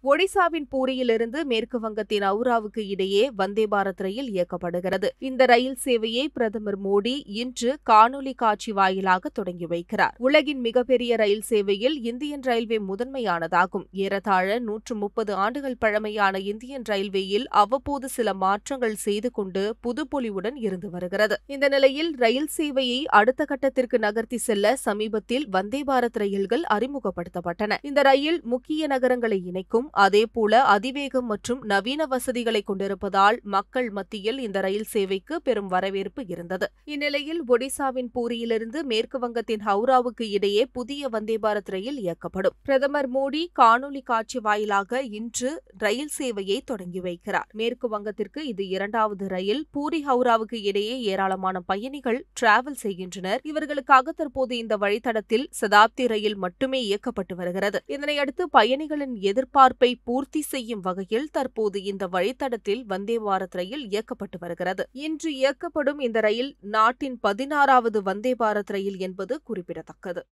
ஒடிசாவின் பூரியிலிருந்து மேற்கு வங்கத்தின் அவுராவுக்கு இடையே வந்தே பாரத் ரயில் இயக்கப்படுகிறது இந்த ரயில் சேவையை பிரதமர் மோடி இன்று காணொலி காட்சி வாயிலாக தொடங்கி வைக்கிறார் உலகின் மிகப்பெரிய ரயில் சேவையில் இந்தியன் ரயில்வே முதன்மையானதாகும் ஏறத்தாழ நூற்று முப்பது ஆண்டுகள் பழமையான இந்தியன் ரயில்வேயில் அவ்வப்போது சில மாற்றங்கள் செய்து கொண்டு புதுப்பொலிவுடன் இருந்து வருகிறது இந்த நிலையில் ரயில் சேவையை அடுத்த கட்டத்திற்கு நகர்த்தி செல்ல சமீபத்தில் வந்தே பாரத் ரயில்கள் அறிமுகப்படுத்தப்பட்டன இந்த ரயில் முக்கிய நகரங்களை இணைக்கும் அதேபோல அதிவேகம் மற்றும் நவீன வசதிகளை கொண்டிருப்பதால் மக்கள் மத்தியில் இந்த ரயில் சேவைக்கு பெரும் வரவேற்பு இருந்தது இந்நிலையில் ஒடிசாவின் பூரியிலிருந்து மேற்கு வங்கத்தின் ஹவுராவுக்கு இடையே புதிய வந்தே பாரத் ரயில் இயக்கப்படும் பிரதமர் மோடி காணொலி காட்சி வாயிலாக இன்று ரயில் சேவையை தொடங்கி வைக்கிறார் மேற்கு வங்கத்திற்கு இது இரண்டாவது ரயில் பூரி ஹவுராவுக்கு இடையே ஏராளமான பயணிகள் டிராவல் செய்கின்றனர் இவர்களுக்காக தற்போது இந்த வழித்தடத்தில் சதாப்தி ரயில் மட்டுமே இயக்கப்பட்டு வருகிறது இதனையடுத்து பயணிகளின் எதிர்பார்ப்பை பூர்த்தி செய்யும் வகையில் தற்போது இந்த வழித்தடத்தில் வந்தே பாரத் ரயில் இயக்கப்பட்டு வருகிறது இன்று இயக்கப்படும் இந்த ரயில் நாட்டின் பதினாறாவது வந்தே பாரத் ரயில் என்பது குறிப்பிடத்தக்கது